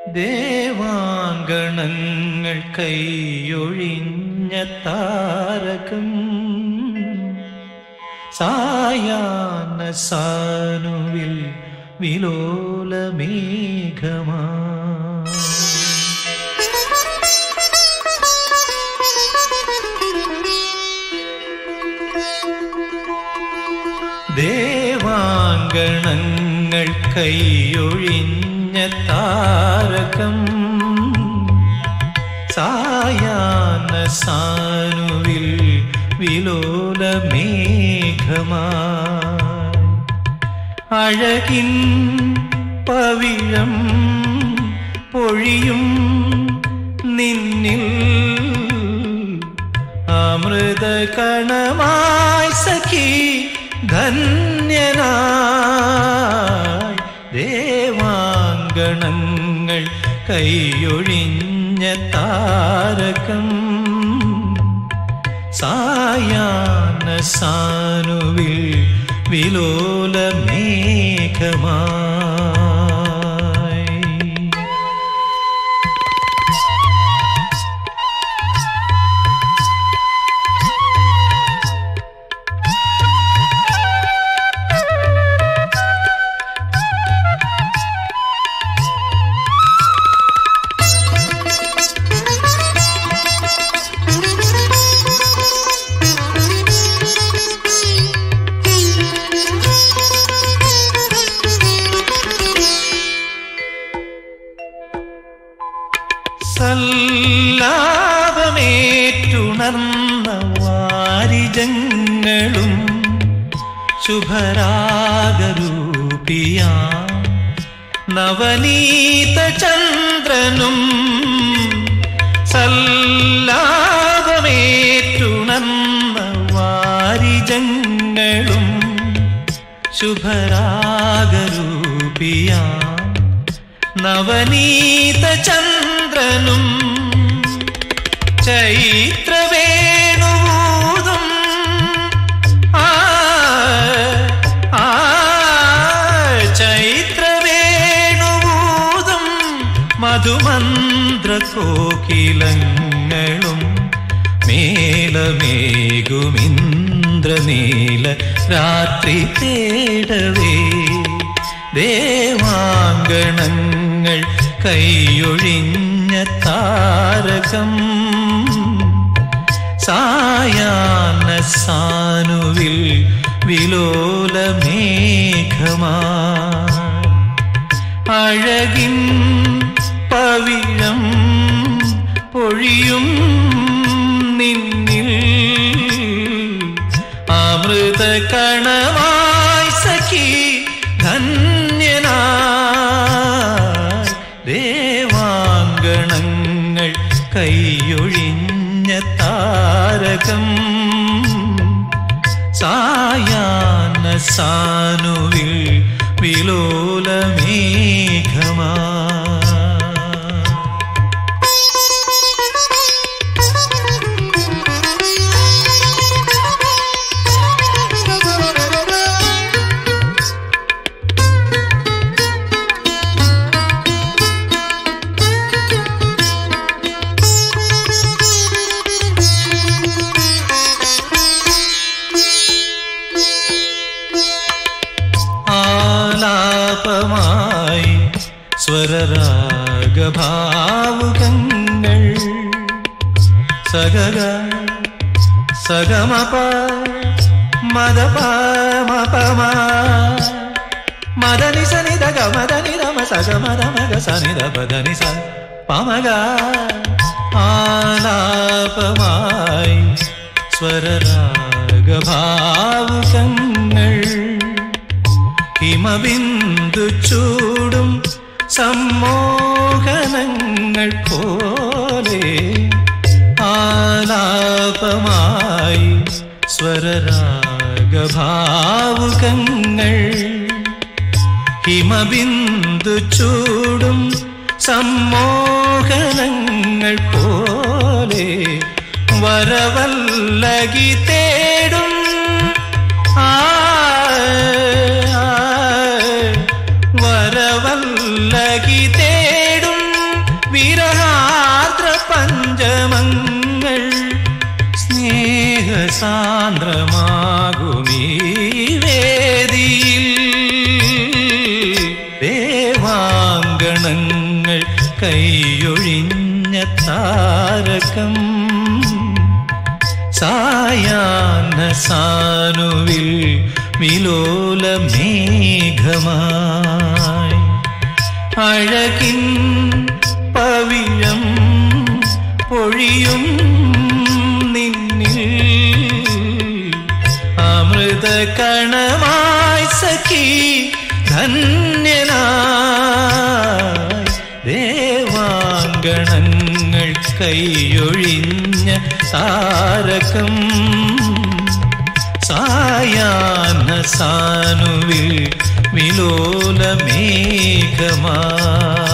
ദേവാങ്കണങ്ങൾ കൈയൊഴിഞ്ഞ താരകം സായാഹ്ന സാനുവിൽ വിലോലമേഘമാ ദേവാങ്കണങ്ങൾ കൈയൊഴിഞ്ഞ താരകം സായാഹ്ന സാനുവിൽ വിലോലമേഘമാ അഴകിൻ പവിഴം പൊഴിയും നിന്നിൽ അമൃത കണമായി സഖി ധന്യനായി ദേവാങ്കണങ്ങൾ കൈയൊഴിഞ്ഞ താരകം സായാഹ്ന സാനുവിൽ വിലോലമേഘമായി സല്ലാപമേറ്റുണർന്ന വാരിജങ്ങളും ശുഭരാഗരൂപിയ നവനീത ചന്ദ്രനും സല്ലാപമേറ്റുണർന്ന വാരിജങ്ങളും ശുഭരാഗരൂപിയ നവനീത ചന്ദ്രനും ചൈത്രവേണുവൂതും ആ ആ ചൈത്രവേണുവൂതും മധുമന്ത്ര കോകിലങ്ങളും മേലമേകുമിന്ദ്രനീല രാത്രി തേടവേ ദേവാങ്കണങ്ങൾ കൈയൊഴിഞ്ഞ താരകം സായാഹ്ന സാനുവിൽ വിലോലമേഘമാ അഴകിൻ പവിഴം പൊഴിയും നിന്നിൽ അമൃത കണമായി സഖി ധന്യനായി ദേവാങ്കണങ്ങൾ കൈയൊഴിഞ്ഞ താരകം സായാഹ്ന സാനുവിൽ വിലോലമേഘമാ ആലാപമായി സ്വരരാഗഭാവുകങ്ങൾ സഗഗ സഗമപ മദപ മപമ മദനി സനിത ഗമദനി രമ സഗമദ മഗ സനിത പദനി സ പമഗ ആലാപമായി സ്വരരാഗഭാവുകങ്ങൾ ഹിമബിന്ദു ചൂടും സമ്മോഹനങ്ങൾ പോലെ ആലാപമായി സ്വരരാഗഭാവുകങ്ങൾ ഹിമബിന്ദു ചൂടും സമ്മോഹനങ്ങൾ പോലെ വരവല്ലകി തേടും ആ വരവല്ലകി തേടും കൈയൊഴിഞ്ഞ താരകം സായാഹ്ന സാനുവിൽ വിലോല മേഘമായി അഴകിൻ പവിഴം പൊഴിയും നിന്നിൽ അമൃത കണമായി സഖി ധന്യനായി ദേവാങ്കണങ്ങൾ കൈയൊഴിഞ്ഞ താരകം സായാഹ്ന സാനുവിൽ വിലോല മേഘമായി